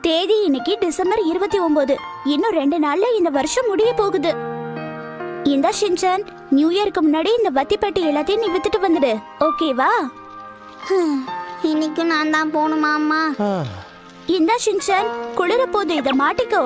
தேதி இன்னைக்கு டிசம்பர் இருபத்தி ஒன்பது இன்னும் ரெண்டு நாள்ல இந்த வருஷம் முடிய போகுது இந்த ஷின்சான் நியூ இயருக்கு முன்னாடி இந்த வத்தி பெட்டி எல்லாத்தையும் நீ வித்துட்டு வந்துடு ஓகேவா இன்னைக்கும் நான் தான் போகணுமா அம்மா இந்த ஷின்சான் குளிர போது இத மாட்டிக்கோ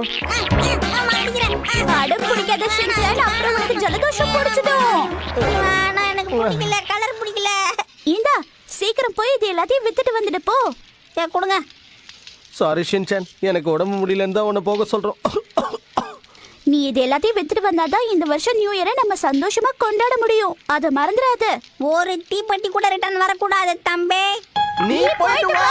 அடம் பிடிக்காத ஷின்சான் அப்புறம் உனக்கு ஜலதோஷம் பிடிச்சிடும் வேணாம் எனக்கு பிடிக்கல கலர் பிடிக்கல இந்தா சீக்கிரம் போய் இது எல்லாத்தையும் வித்துட்டு வந்துடு போ ஏ கொடுங்க சாரி ஷின்சான் எனக்கு உடம்பு முடியலன்னு தான் உன்னை போக சொல்றோம் நீ இது எல்லாத்தையும் வித்துட்டு வந்தாதான் இந்த வருஷம் நியூ இயரை நம்ம சந்தோஷமா கொண்டாட முடியும் அத மறந்துடாத ஒரு தீப்பெட்டி கூட ரிட்டர்ன் வரக்கூடாது தம்பி நீ போயிட்டு வா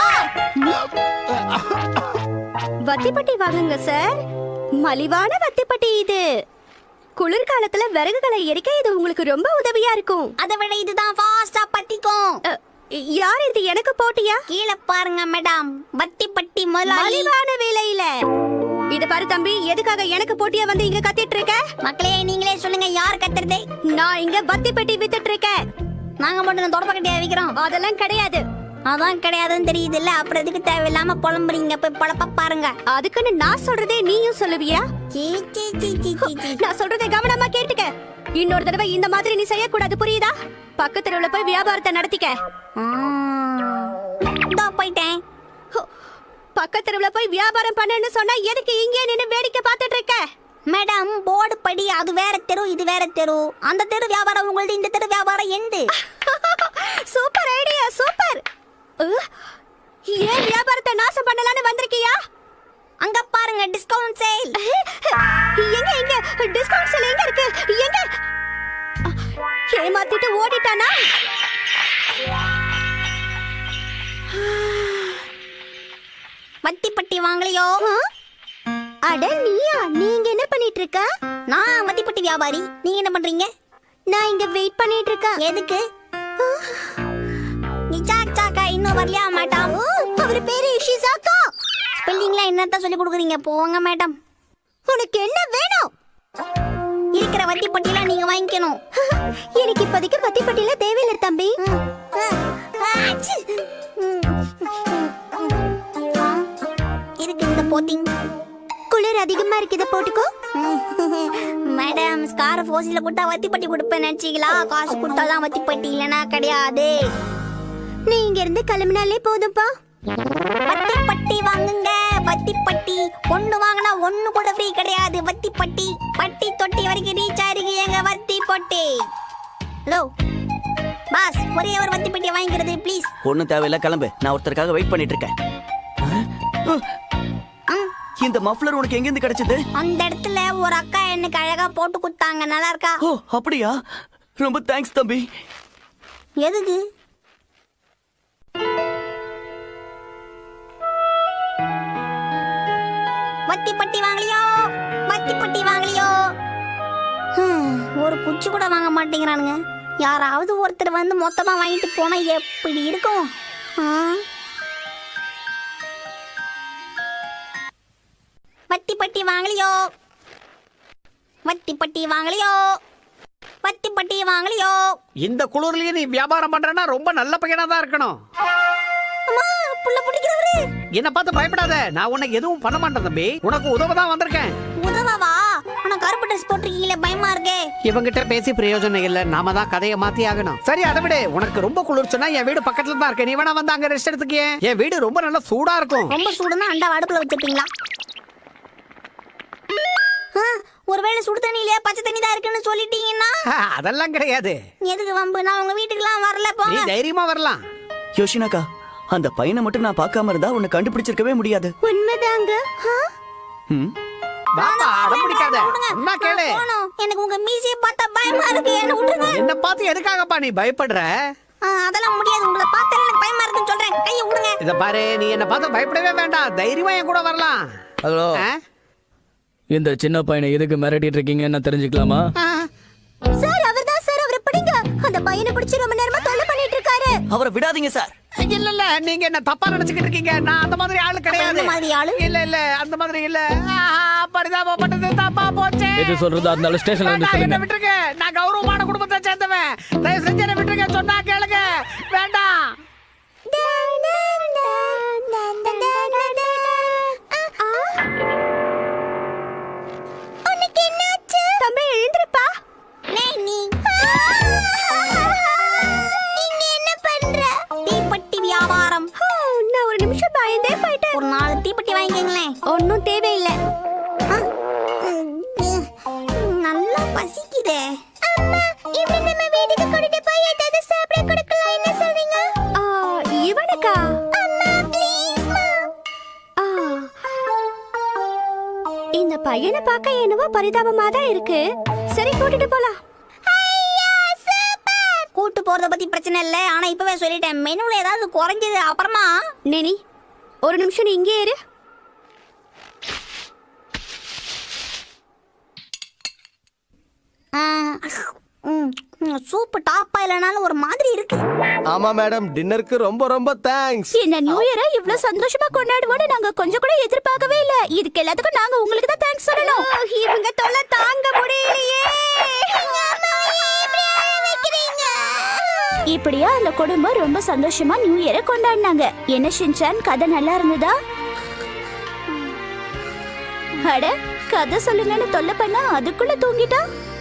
வத்திப்பட்டி வாங்குங்க சார் மலிவான வத்திப்பட்டி இது குளிர்காலத்துல விறகுகளை எரிக்க இது உங்களுக்கு ரொம்ப உதவியா இருக்கும் அதை விட இதுதான் ஃபாஸ்டா பத்திக்கும் அ, யார் இது எனக்கு போட்டியா கீழே பாருங்க மேடம் பத்தி பட்டி முதலாளி மலிவான விலையில இத பாரு தம்பி எதுக்காக எனக்கு போட்டியா வந்து இங்க கத்திட்டு இருக்க மக்களே நீங்களே சொல்லுங்க யார் கத்துறது நான் இங்க வத்திப்பட்டி வித்துட்டு இருக்கேன் நாங்க மட்டும் தொடப்பக்கட்டியா விக்கிறோம் அதெல்லாம் கிடையாது அதான் கிடையாதுன்னு தெரியுது இல்ல அப்புறம் எதுக்கு தேவையில்லாம புலம்புறீங்க போய் பொழப்ப பாருங்க அதுக்குன்னு நான் சொல்றதே நீயும் சொல்லுவியா சீ, சீ, சீ, சீ, சீ, சீ. நான் சொல்றதை கவனமா கேட்டுக்க இன்னொரு தடவை இந்த மாதிரி நீ செய்யக்கூடாது புரியுதா பக்கத்து தெருவுல போய் வியாபாரத்தை நடத்திக்க ஆ. இதோ போயிட்டேன் ஹோ, பக்கத்து தெருவுல போய் வியாபாரம் பண்ணேன்னு சொன்னா எதுக்கு இங்கே நின்னு வேடிக்கை பார்த்துட்டு இருக்க மேடம் போர்டு படி அது வேற தெரு இது வேற தெரு அந்த தெரு வியாபாரம் உங்களுது இந்த தெரு வியாபாரம் எந்து சூப்பர் ஐடியா சூப்பர் உஹ், ஏன் வியாபாரத்தை நாசம் பண்ணலாம்னு வந்திருக்கியா அங்க பாருங்க டிஸ்கவுண்ட் சேல் எங்க எங்க டிஸ்கவுண்ட் சேல் எங்க இருக்கு எங்க ஏமாத்திட்டு ஓடிட்டானா வத்தி பட்டி வாங்கலையோ அட நீயா நீங்க என்ன பண்ணிட்டு இருக்க நான் வத்தி பட்டி வியாபாரி நீங்க என்ன பண்றீங்க நான் இங்க வெயிட் பண்ணிட்டு இருக்கேன் எதுக்கு நிச்சாக் சாக்கா இன்னும் வரலையா மேடம் அவர் பேரு இஷிசாக்கா ஸ்பெல்லிங்லாம் என்னத்தான் சொல்லி கொடுக்குறீங்க போங்க மேடம் உனக்கு என்ன வேணும் இருக்கிற வத்தி பட்டியெல்லாம் நீங்க வாங்கிக்கணும் எனக்கு இப்போதைக்கு பத்திப்பட்டியில தேவையில்லை தம்பி ஆச்சு. ஆ, இருக்கு இந்த போத்திங் குளிர் அதிகமா இருக்கு இதை போட்டுக்கோ மேடம் ஸ்கார்ஃப் ஓசில கொடுத்தா வத்தி பட்டி கொடுப்பேன் நினைச்சீங்களா காசு கொடுத்தாதான் வத்தி பட்டி இல்லனா கிடையாது நீ இங்க இருந்து கிளம்பினாலே போதும்பா வத்தி பட்டி வாங்குங்க வத்தி பட்டி ஒண்ணு வாங்கினா ஒண்ணு கூட ஃப்ரீ கிடையாது வத்தி பட்டி பட்டி தொட்டி வரைக்கும் ரீச் ஆயிருக்கு எங்க வத்தி பொட்டி ஹலோ பாஸ் ஒரே ஒரு வத்தி பெட்டியை வாங்கிக்கிறது ப்ளீஸ் ஒன்றும் தேவையில்ல கிளம்பு நான் ஒருத்தருக்காக வெயிட் பண்ணிட்டு இருக்கேன் இந்த மஃப்ளர் உனக்கு எங்கேருந்து கிடைச்சது அந்த இடத்துல ஒரு அக்கா எனக்கு அழகா போட்டு கொடுத்தாங்க நல்லா இருக்கா ஓ அப்படியா ரொம்ப தேங்க்ஸ் தம்பி எதுக்கு வத்தி பட்டி வாங்கலையோ வத்தி பட்டி வாங்கலையோ ஹம், ஒரு குச்சி கூட வாங்க மாட்டேங்கிறானுங்க யாராவது ஒருத்தர் வந்து மொத்தமா வாங்கிட்டு போனா எப்படி இருக்கும் ஆ? வத்தி பட்டி வாங்கலையோ வத்தி பட்டி வாங்கலையோ வத்தி பட்டி வாங்கலையோ இந்த குளிர்லயே நீ வியாபாரம் பண்றனா ரொம்ப நல்ல பையனா தான் இருக்கணும் அம்மா புள்ள பிடிக்கிறவரு என்ன பார்த்து பயப்படாத நான் உனக்கு எதுவும் பண்ண மாட்டேன் தம்பி உனக்கு உதவ தான் வந்திருக்கேன் உதவவா ஆனா கருப்பு ட்ரெஸ் போட்டிருக்கீங்களே பயமா இருக்கே இவங்கிட்ட பேசி பிரயோஜனம் இல்ல நாம தான் கதையை மாத்தி ஆகணும் சரி அதை விடு உனக்கு ரொம்ப குளிர்ச்சுன்னா என் வீடு பக்கத்துல தான் இருக்கு நீ வேணா வந்து அங்க ரெஸ்ட் எடுத்துக்கிய என் வீடு ரொம்ப நல்லா சூடா இருக்கும் ரொம்ப சூடுனா அண்டா அடுப்புல வச்சிருப்பீங்களா ஆ, ஒருவேளை சுடு தண்ணியிலே பச்சை தண்ணி தான் இருக்குன்னு சொல்லிட்டீங்கன்னா அதெல்லாம் கிடையாது எதுக்கு வம்பு நான் உங்க வீட்டுக்குலாம் வரல நீ போங்க தைரியமா வரலாம் யோஷினாக்கா அந்த பையனை மட்டும் நான் பார்க்காம இருந்தா உன்னை கண்டுபிடிச்சிருக்கவே முடியாது உண்மைதாங்க ஆ? ம் வாப்பா அடம் பிடிக்காத என்ன கேளு போகணும். எனக்கு உங்க மீசையை பார்த்தா பயமா இருக்கு என்ன விட்டுருங்க என்ன பார்த்து எதுக்காகப்பா நீ பயப்படுற ஆ, அதெல்லாம் முடியாது உங்களை பார்த்தா எனக்கு பயமா இருக்குன்னு சொல்றேன் கையை விடுங்க இத பாரு நீ என்ன பார்த்து பயப்படவே வேண்டாம் தைரியமா என் கூட வரலாம் ஹலோ ஆ? இந்த சின்ன பையனை எதுக்கு மிரட்டிட்டு இருக்கீங்கன்னு தெரிஞ்சுக்கலாமா ஆ. சார் அவர்தான் சார் அவரை பிடிங்க அந்த பையனை பிடிச்சு ரொம்ப நேரமா தொல்லை பண்ணிட்டு இருக்காரு அவரை விடாதீங்க சார் இல்ல இல்ல நீங்க என்ன தப்பா நினைச்சுக்கிட்டு இருக்கீங்க நான் அந்த மாதிரி ஆளு கிடையாது எந்த மாதிரி ஆளு? இல்ல இல்ல அந்த மாதிரி இல்ல ஆஹா, பரிதாபப்பட்டது தப்பா போச்சு எது சொல்றதா இருந்தாலும் ஸ்டேஷன்ல வந்து வேண்டாம், என்ன சொல்லுங்க விட்டுருங்க நான் கௌரவமான குடும்பத்தை சேர்ந்தவன் தயவு செஞ்சு என்ன விட்டுருங்க சொன்னா கேளுங்க வேண்டாம் தேவையில்லை நல்லா பசிக்குதே அம்மா இவனை நம்ம வீட்டுக்கு கூட்டிட்டு போய் ஏதாவது சாப்பிட கொடுக்கலாம் என்ன சொல்றீங்க ஆ, இவனுக்கா அம்மா ப்ளீஸ் ஆ. இந்த பையனை பார்க்க என்னவோ பரிதாபமா தான் இருக்கு சரி கூட்டிட்டு போலாம் கூட்டு போறத பத்தி பிரச்சனை இல்ல ஆனா இப்பவே சொல்லிட்டேன் மெனுல ஏதாவது குறைஞ்சது அப்புறமா நேனி ஒரு நிமிஷம் நீ இங்கே இரு சூப்பு டாப்பா இல்லைனாலும் ஒரு மாதிரி இருக்கு ஆமா மேடம் டின்னருக்கு ரொம்ப ரொம்ப தேங்க்ஸ் இந்த நியூ இயரை இவ்ளோ சந்தோஷமா கொண்டாடுவோம்னு நாங்க கொஞ்சம் கூட எதிர்பார்க்கவே இல்ல இதுக்கு எல்லாத்துக்கும் நாங்க உங்களுக்கு தான் தேங்க்ஸ் சொல்லணும் ஆ, இவங்க தொல்லை தாங்க முடியலையே இப்படியா அந்த குடும்பம் ரொம்ப சந்தோஷமா நியூ இயரை கொண்டாடினாங்க என்ன ஷின்சான் கதை நல்லா இருந்ததா அட கதை சொல்லுங்கன்னு தொல்லை பண்ணா அதுக்குள்ள தூங்கிட்டா